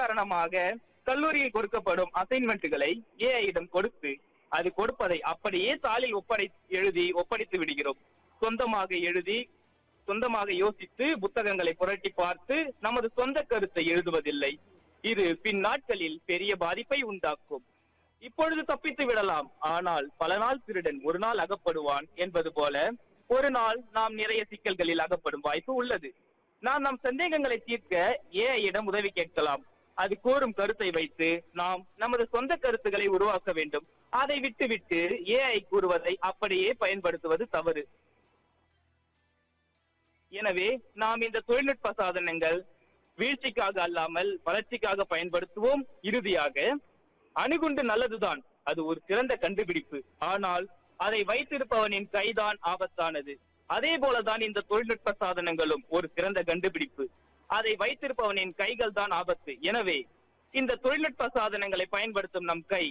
உதாரணமாக கல்லூரியில் கொடுக்கப்படும் அசைன்மெண்ட்டுகளை ஏஐயிடம் கொடுத்து அது கொடுப்பதை அப்படியே தாளில் ஒப்படை எழுதி ஒப்படைத்து விடுகிறோம் சொந்தமாக எழுதி சொந்தமாக யோசித்து புத்தகங்களை புரட்டி பார்த்து நமது சொந்த கருத்தை எழுதுவதில்லை இது பின் நாட்களில் பெரிய பாதிப்பை உண்டாக்கும் இப்பொழுது தப்பித்து விடலாம் ஆனால் பல நாள் திருடன் ஒரு நாள் அகப்படுவான் என்பது போல ஒரு நாள் நாம் நிறைய சிக்கல்களில் அகப்படும் வாய்ப்பு உள்ளது நாம் நம் சந்தேகங்களை தீர்க்க ஏஐயிடம் உதவி கேட்கலாம் அது கூறும் கருத்தை வைத்து நாம் நமது சொந்த கருத்துக்களை உருவாக்க வேண்டும் அதை விட்டுவிட்டு ஏஐ கூறுவதை அப்படியே பயன்படுத்துவது தவறு எனவே நாம் இந்த தொழில்நுட்ப சாதனங்கள் வீழ்ச்சிக்காக அல்லாமல் வளர்ச்சிக்காக பயன்படுத்துவோம் இறுதியாக அணுகுண்டு நல்லதுதான் அது ஒரு சிறந்த கண்டுபிடிப்பு ஆனால் அதை வைத்திருப்பவனின் கைதான் ஆபத்தானது அதே போலதான் இந்த தொழில்நுட்ப சாதனங்களும் ஒரு சிறந்த கண்டுபிடிப்பு அதை வைத்திருப்பவனின் கைகள் தான் ஆபத்து எனவே இந்த தொழில்நுட்ப சாதனங்களை பயன்படுத்தும் நம் கை